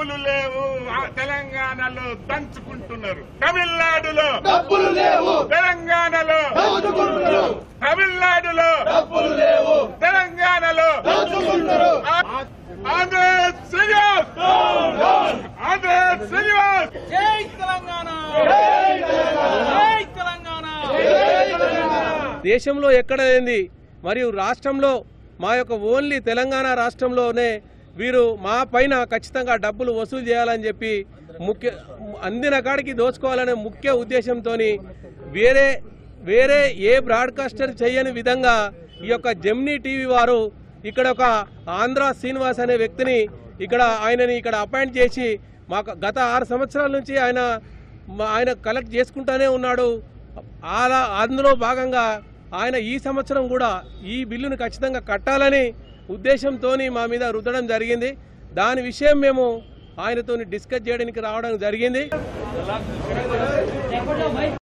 డబ్బులు లేవు ఆ తెలంగాణలో దంచుకుంటున్నారు తమిళనాడులో డబ్బులు లేవు తెలంగాణలో దోచుకుంటారు తమిళనాడులో డబ్బులు లేవు తెలంగాణలో దోచుకుంటారు ఆంధ్ర శ్రీనివాస్ ఆంధ్ర శ్రీనివాస్ జై తెలంగాణ జై తెలంగాణ దేశంలో ఎక్కడ లేనిది మరియు రాష్ట్రంలో మా యొక్క ఓన్లీ తెలంగాణ రాష్ట్రంలోనే వీరు మా పైన ఖచ్చితంగా డబ్బులు వసూలు చేయాలని చెప్పి ముఖ్య అందిన కాడికి దోచుకోవాలనే ముఖ్య ఉద్దేశంతో వేరే వేరే ఏ బ్రాడ్కాస్టర్ చేయని విధంగా ఈ యొక్క జెమ్నీ టీవీ వారు ఇక్కడ ఒక ఆంధ్ర శ్రీనివాస్ అనే వ్యక్తిని ఇక్కడ ఆయనని ఇక్కడ అపాయింట్ చేసి మాకు గత ఆరు సంవత్సరాల నుంచి ఆయన మా- ఆయన కలెక్ట్ చేసుకుంటానే ఉన్నాడు అలా అందులో భాగంగా ఆయన ఈ సంవత్సరం కూడా ఈ బిల్లును ఖచ్చితంగా కట్టాలని ఉద్దేశంతో మా మీద రుద్దడం జరిగింది దాని విషయం మేము ఆయనతో డిస్కస్ చేయడానికి రావడం జరిగింది